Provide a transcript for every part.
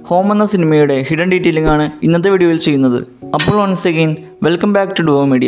home എന്ന സിനിമയുടെ hidden detailing ആണ് ഇന്നത്തെ വീഡിയോയിൽ ചെയ്യുന്നത് അപ്പോൾ once again welcome back to Duo Media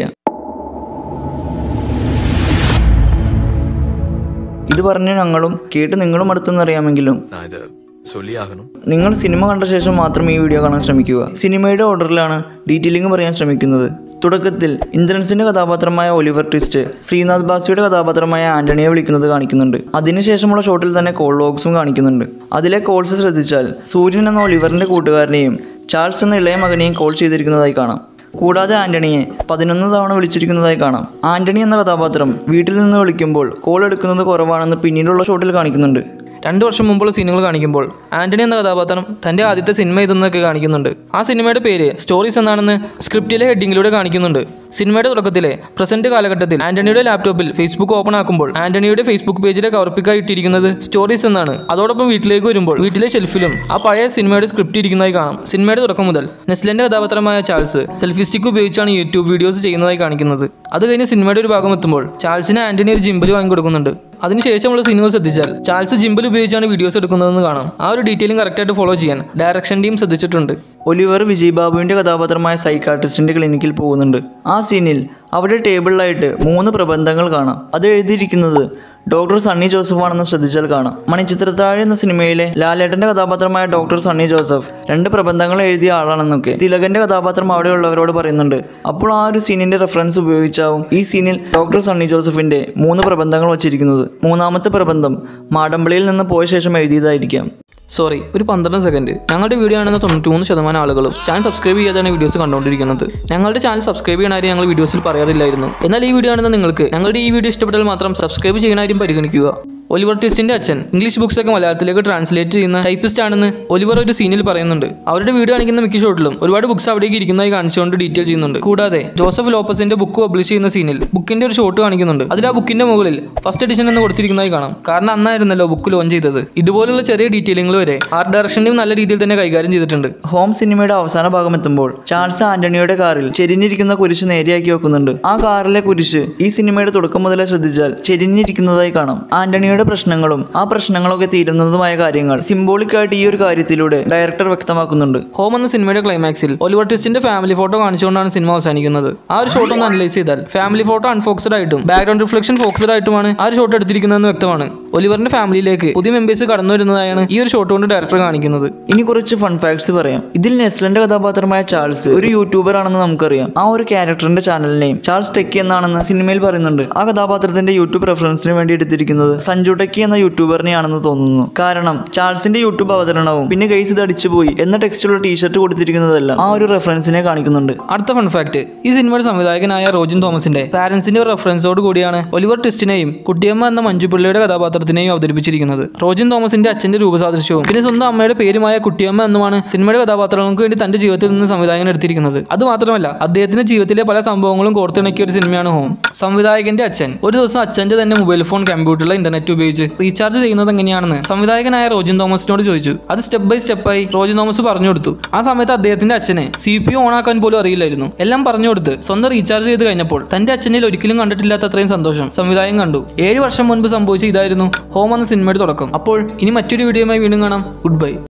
ഇത് പറഞ്ഞ് ഞങ്ങളും കേട്ട് നിങ്ങളും അടുത്തെന്നറിയാമെങ്കിലും நான் இதை சொல்லியாகணும் നിങ്ങൾ സിനിമ കണ്ട ശേഷം മാത്രം ഈ വീഡിയോ കാണാൻ ശ്രമിക്കുക സിനിമയുടെ ഓർഡറിലാണ് ഡീറ്റെയിലിംഗ് പറയാൻ ശ്രമിക്കുന്നത് തുടക്കത്തിൽ ഇന്ദ്രൻസിന്റെ കഥാപാത്രമായ ഒലിവർ ട്വിസ്റ്റ് ശ്രീനാഥ് ബാസിയുടെ കഥാപാത്രമായ ആന്റണിയെ വിളിക്കുന്നത് കാണിക്കുന്നുണ്ട് അതിനുശേഷമുള്ള ഷോട്ടിൽ തന്നെ കോൾ ലോഗ്സും കാണിക്കുന്നുണ്ട് അതിലെ കോൾസ് ശ്രദ്ധിച്ചാൽ സൂര്യൻ എന്ന ഒലിവറിന്റെ കൂട്ടുകാരനെയും ചാൾസ് എന്ന ഇളയ മകനെയും കോൾ ചെയ്തിരിക്കുന്നതായി കാണാം കൂടാതെ ആന്റണിയെ പതിനൊന്ന് തവണ വിളിച്ചിരിക്കുന്നതായി കാണാം ആന്റണി എന്ന കഥാപാത്രം വീട്ടിൽ നിന്ന് വിളിക്കുമ്പോൾ കോൾ എടുക്കുന്നത് കുറവാണെന്ന് പിന്നീടുള്ള ഷോട്ടിൽ കാണിക്കുന്നുണ്ട് രണ്ട് വർഷം മുമ്പുള്ള സീനുകൾ കാണിക്കുമ്പോൾ ആന്റണി എന്ന കഥാപാത്രം തന്റെ ആദ്യത്തെ സിനിമ ഇതെന്നൊക്കെ കാണിക്കുന്നുണ്ട് ആ സിനിമയുടെ പേര് സ്റ്റോറീസ് എന്നാണെന്ന് സ്ക്രിപ്റ്റിലെ ഹെഡിങ്ങിലൂടെ കാണിക്കുന്നുണ്ട് സിനിമയുടെ തുടക്കത്തിലെ പ്രസന്റ് കാലഘട്ടത്തിൽ ആന്റണിയുടെ ലാപ്ടോപ്പിൽ ഫേസ്ബുക്ക് ഓപ്പൺ ആക്കുമ്പോൾ ആന്റണിയുടെ ഫേസ്ബുക്ക് പേജിലെ കവർപ്പിക്കായി ഇട്ടിരിക്കുന്നത് സ്റ്റോറീസ് എന്നാണ് അതോടൊപ്പം വീട്ടിലേക്ക് വരുമ്പോൾ വീട്ടിലെ ഷെൽഫിലും ആ പഴയ സിനിമയുടെ സ്ക്രിപ്റ്റ് ഇരിക്കുന്നതായി കാണാം സിനിമയുടെ തുടക്കം മുതൽ നെസ്ലിന്റെ കഥാപാത്രമായ ചാൾസ് സെൽഫി സ്റ്റിക്ക് ഉപയോഗിച്ചാണ് യൂട്യൂബ് വീഡിയോസ് ചെയ്യുന്നതായി കാണിക്കുന്നത് അത് കഴിഞ്ഞ് സിനിമയുടെ ഒരു ഭാഗം എത്തുമ്പോൾ ചാൾസിന് ആന്റണി ഒരു ജിമ്പിൽ വാങ്ങിക്കൊടുക്കുന്നുണ്ട് അതിനുശേഷമുള്ള സീനുകൾ ശ്രദ്ധിച്ചാൽ ചാൾസ് ജിമ്പിൽ ഉപയോഗിച്ചാണ് വീഡിയോസ് എടുക്കുന്നതെന്ന് കാണാം ആ ഒരു ഡീറ്റെയിലും കറക്റ്റായിട്ട് ഫോളോ ചെയ്യാൻ ഡയറക്ഷൻ ടീം ശ്രദ്ധിച്ചിട്ടുണ്ട് ഒലിവർ വിജയ് ബാബുവിൻ്റെ കഥാപാത്രമായ സൈക്കാട്രിസ്റ്റിൻ്റെ ക്ലിനിക്കിൽ പോകുന്നുണ്ട് ആ സീനിൽ അവിടെ ടേബിളിലായിട്ട് മൂന്ന് പ്രബന്ധങ്ങൾ കാണാം അത് എഴുതിയിരിക്കുന്നത് ഡോക്ടർ സണ്ണി ജോസഫ് ആണെന്ന് ശ്രദ്ധിച്ചാൽ കാണാം മണിച്ചിത്രത്താഴ് എന്ന സിനിമയിലെ ലാലേട്ടൻ്റെ കഥാപാത്രമായ ഡോക്ടർ സണ്ണി ജോസഫ് രണ്ട് പ്രബന്ധങ്ങൾ എഴുതിയ ആളാണെന്നൊക്കെ തിലകൻ്റെ കഥാപാത്രം അവിടെയുള്ളവരോട് പറയുന്നുണ്ട് അപ്പോൾ ആ ഒരു സീനിൻ്റെ റെഫറൻസ് ഉപയോഗിച്ചാവും ഈ സീനിൽ ഡോക്ടർ സണ്ണി ജോസഫിൻ്റെ മൂന്ന് പ്രബന്ധങ്ങൾ വച്ചിരിക്കുന്നത് മൂന്നാമത്തെ പ്രബന്ധം മാടമ്പള്ളിയിൽ നിന്ന് പോയ ശേഷം എഴുതിയതായിരിക്കാം സോറി ഒരു പന്ത്രണ്ട് സെക്കൻഡ് ഞങ്ങളുടെ വീഡിയോ ആണെന്ന് തൊണ്ണൂറ്റി മൂന്ന് ശതമാനം ആളുകളും ചാനൽ സബ്സ്ക്രൈബ് ചെയ്യാതാണ് വീഡിയോസ് കണ്ടുകൊണ്ടിരിക്കുന്നത് ഞങ്ങളുടെ ചാനൽ സബ്സ്ക്രൈബ് ചെയ്യണാരും ഞങ്ങൾ വീഡിയോസിൽ പറയാറില്ലായിരുന്നു എന്നാൽ ഈ വീഡിയോ ആണെന്ന് നിങ്ങൾക്ക് ഞങ്ങളുടെ ഈ വീഡിയോ ഇഷ്ടപ്പെട്ടാൽ മാത്രം സബ്സ്ക്രൈബ് ചെയ്യണാരും പരിഗണിക്കുക ഒലിവർ ട്വിസ്റ്റിന്റെ അച്ഛൻ ഇംഗ്ലീഷ് ബുക്സ് ഒക്കെ മലയാളത്തിലേക്ക് ട്രാൻസ്ലേറ്റ് ചെയ്യുന്ന ടൈപ്പിസ്റ്റ് ആണെന്ന് ഒലിവർ ഒരു സീനിൽ പറയുന്നുണ്ട് അവരുടെ വീഡിയോ കാണിക്കുന്ന മിക്ക ഷോട്ടിലും ഒരുപാട് ബുക്സ് അവിടേക്ക് ഇരിക്കുന്നതായി കാണിച്ചുകൊണ്ട് ഡീറ്റെയിൽ ചെയ്യുന്നുണ്ട് കൂടാതെ ജോസഫ് ലോപ്പസിന്റെ ബുക്ക് പബ്ലിഷ് ചെയ്യുന്ന സീനിൽ ബുക്കിന്റെ ഒരു ഷോട്ട് കാണിക്കുന്നുണ്ട് അതിൽ ആ ബുക്കിന്റെ മുകളിൽ ഫസ്റ്റ് എഡിഷൻ എന്ന് കൊടുത്തിരിക്കുന്നതായി കാണാം കാരണം അന്നായിരുന്നല്ലോ ബുക്ക് ലോഞ്ച് ചെയ്തത് ഇതുപോലുള്ള ചെറിയ ഡീറ്റെയിലുകൾ വരെ ആർട്ട് ഡയറക്ഷനും നല്ല രീതിയിൽ തന്നെ കൈകാര്യം ചെയ്തിട്ടുണ്ട് ഹോം സിനിമയുടെ അവസാന ഭാഗം എത്തുമ്പോൾ ചാൾസ് ആന്റണിയുടെ കാറിൽ ചെരിഞ്ഞിരിക്കുന്ന കുരിശ് നേരെയാക്കി വെക്കുന്നുണ്ട് ആ കാറിലെ കുരിശ് ഈ സിനിമയുടെ തുടക്കം മുതലേ ശ്രദ്ധിച്ചാൽ ചെരിഞ്ഞിരിക്കുന്നതായി കാണാം ആന്റണിയുടെ പ്രശ്നങ്ങളും ആ പ്രശ്നങ്ങളൊക്കെ തീരുന്നതുമായ കാര്യങ്ങൾ സിംബോളിക് ആയിട്ട് ഈ ഒരു കാര്യത്തിലൂടെ ഡയറക്ടർ വ്യക്തമാക്കുന്നുണ്ട് ഹോം എന്ന സിനിമയുടെ ക്ലൈമാക്സിൽ ഒലിവർ ട്വിസ്റ്റിന്റെ ഫാമിലി ഫോട്ടോ കാണിച്ചുകൊണ്ടാണ് സിനിമ അവസാനിക്കുന്നത് ആ ഒരു ഷോട്ട് ഒന്ന് അനലൈസ് ചെയ്താൽ ഫാമിലി ഫോട്ടോ അൺഫോക്സ്ഡ് ആയിട്ടും ബാക്ക്ഗ്രൗണ്ട് റിഫ്ലക്ഷൻ ഫോക്സ്ഡ് ആയിട്ടുമാണ് ആ ഒരു ഷോട്ട് എടുത്തിരിക്കുന്നതെന്ന് വ്യക്തമാണ് ഒലിവറിന്റെ ഫാമിലിയിലേക്ക് പുതിയ മെമ്പേഴ്സ് കടന്നു വരുന്നതായാണ് ഈ ഒരു ഷോട്ട് കൊണ്ട് ഡയറക്ടർ കാണിക്കുന്നത് ഇനി കുറച്ച് ഫൺ ഫാക്ട്സ് പറയാം ഇതിൽ നെസ്ലന്റെ കഥാപാത്രമായ ചാൾസ് ഒരു യൂട്യൂബർ ആണെന്ന് നമുക്കറിയാം ആ ഒരു ക്യാരക്ടറിന്റെ ചാനൽ നെയിം ചാൾസ് ടെക്കി എന്നാണെന്ന് സിനിമയിൽ പറയുന്നുണ്ട് ആ കഥാപാത്രത്തിന്റെ യൂട്യൂബ് റെഫറൻസിന് വേണ്ടി എടുത്തിരിക്കുന്നത് സഞ്ജു ടെക്കി എന്ന യൂട്യൂബറിനെയാണെന്ന് തോന്നുന്നു കാരണം ചാൾസിന്റെ യൂട്യൂബ് അവതരണവും പിന്നെ കേസ് ഇത് അടിച്ചുപോയി എന്ന ടെക്സ്റ്റുള്ള ടീഷർട്ട് കൊടുത്തിരിക്കുന്നതെല്ലാം ആ ഒരു റെഫറൻസിനെ കാണിക്കുന്നുണ്ട് അടുത്ത ഫൺ ഫാക്ട് ഈ സിനിമയുടെ സംവിധായകനായ റോജിൻ തോമസിന്റെ പാരന്റ്സിന്റെ ഒരു റെഫറൻസോട് കൂടിയാണ് ഒലിവർ ട്വിസ്റ്റിനെയും കുട്ടിയമ്മ എന്ന മഞ്ജു പിള്ളയുടെ കഥാപാത്രത്തിനെയും അവതരിപ്പിച്ചിരിക്കുന്നത് റോജിൻ തോമസിന്റെ അച്ഛന്റെ രൂപസാദൃശ്യവും പിന്നെ സ്വന്തം അമ്മയുടെ പേരുമായ കുട്ടിയമ്മ എന്നുമാണ് സിനിമയുടെ കഥാപാത്രങ്ങൾക്ക് വേണ്ടി തന്റെ ജീവിതത്തിൽ നിന്ന് സംവിധായകൻ എടുത്തിരിക്കുന്നത് അത് മാത്രമല്ല അദ്ദേഹത്തിന്റെ ജീവിതത്തിലെ പല സംഭവങ്ങളും കോർത്തിണക്കിയ ഒരു സിനിമയാണ് ഹോം സംവിധായകന്റെ അച്ഛൻ ഒരു ദിവസം അച്ഛന്റെ തന്നെ മൊബൈൽ ഫോൺ കമ്പ്യൂട്ടറിലെ ഇന്റർനെറ്റ് ഉപയോഗിച്ച് റീചാർജ് ചെയ്യുന്നത് എങ്ങനെയാണെന്ന് സംവിധായകനായ റോജിൻ തോമസിനോട് ചോദിച്ചു അത് സ്റ്റെപ്പ് ബൈ സ്റ്റെപ്പായി റോജിൻ തോമസ് പറഞ്ഞു കൊടുത്തു ആ സമയത്ത് അദ്ദേഹത്തിന്റെ അച്ഛനെ സി പി യു ഓണാക്കാൻ പോലും അറിയില്ലായിരുന്നു എല്ലാം പറഞ്ഞു കൊടുത്ത് സ്വന്തം റീചാർജ് ചെയ്ത് കഴിഞ്ഞപ്പോൾ തന്റെ അച്ഛനിൽ ഒരിക്കലും കണ്ടിട്ടില്ലാത്ത അത്രയും സന്തോഷം സംവിധായകൻ കണ്ടു ഏഴ് വർഷം മുൻപ് സംഭവിച്ച ഇതായിരുന്നു ഹോം എന്ന സിനിമയുടെ തുടക്കം അപ്പോൾ ഇനി മറ്റൊരു വീഡിയോയുമായി വീണ്ടും കാണാം ഗുഡ് ബൈ